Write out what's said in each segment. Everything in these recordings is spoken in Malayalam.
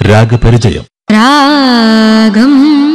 രാഗപരിചയം രാഗം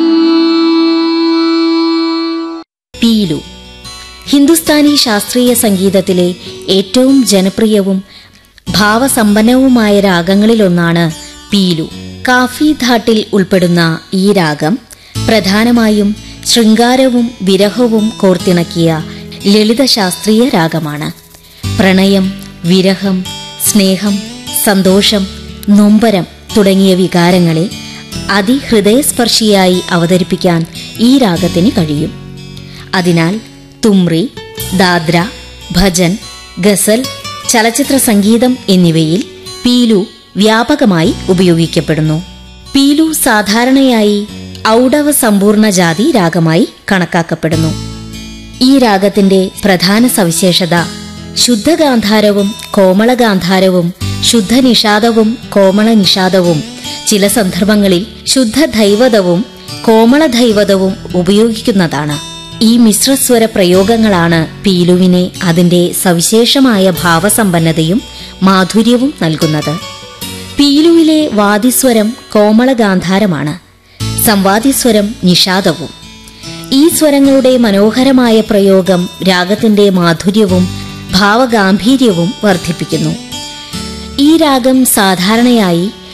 പീലു ഹിന്ദുസ്ഥാനി ശാസ്ത്രീയ സംഗീതത്തിലെ ഏറ്റവും ജനപ്രിയവും ഭാവസമ്പന്നവുമായ രാഗങ്ങളിലൊന്നാണ് പീലു കാഫി ധാട്ടിൽ ഉൾപ്പെടുന്ന ഈ രാഗം പ്രധാനമായും ശൃംഗാരവും വിരഹവും കോർത്തിണക്കിയ ലളിത ശാസ്ത്രീയ രാഗമാണ് പ്രണയം വിരഹം സ്നേഹം സന്തോഷം നൊമ്പരം തുടങ്ങിയ വികാരങ്ങളെ അതിഹൃദയസ്പർശിയായി അവതരിപ്പിക്കാൻ ഈ രാഗത്തിന് കഴിയും അതിനാൽ തുമ്രി ദാദ്ര ഭജൻ ഗസൽ ചലച്ചിത്ര സംഗീതം എന്നിവയിൽ പീലു വ്യാപകമായി ഉപയോഗിക്കപ്പെടുന്നു പീലു സാധാരണയായി ഔഡവ സമ്പൂർണ്ണ ജാതി രാഗമായി കണക്കാക്കപ്പെടുന്നു ഈ രാഗത്തിന്റെ പ്രധാന സവിശേഷത ശുദ്ധഗാന്ധാരവും കോമളഗാന്ധാരവും ശുദ്ധനിഷാദവും കോമളനിഷാദവും ചില സന്ദർഭങ്ങളിൽ ശുദ്ധദൈവതവും കോമളദൈവതവും ഉപയോഗിക്കുന്നതാണ് ഈ മിശ്രസ്വര പ്രയോഗങ്ങളാണ് പീലുവിനെ അതിന്റെ സവിശേഷമായ ഭാവസമ്പന്നതയും മാധുര്യവും നൽകുന്നത് പീലുവിലെ വാദിസ്വരം കോമളഗാന്ധാരമാണ് സംവാദിസ്വരം നിഷാദവും ഈ സ്വരങ്ങളുടെ മനോഹരമായ പ്രയോഗം രാഗത്തിന്റെ മാധുര്യവും ഭാവഗാംഭീര്യവും വർദ്ധിപ്പിക്കുന്നു ഈ രാഗം സാധാരണയായി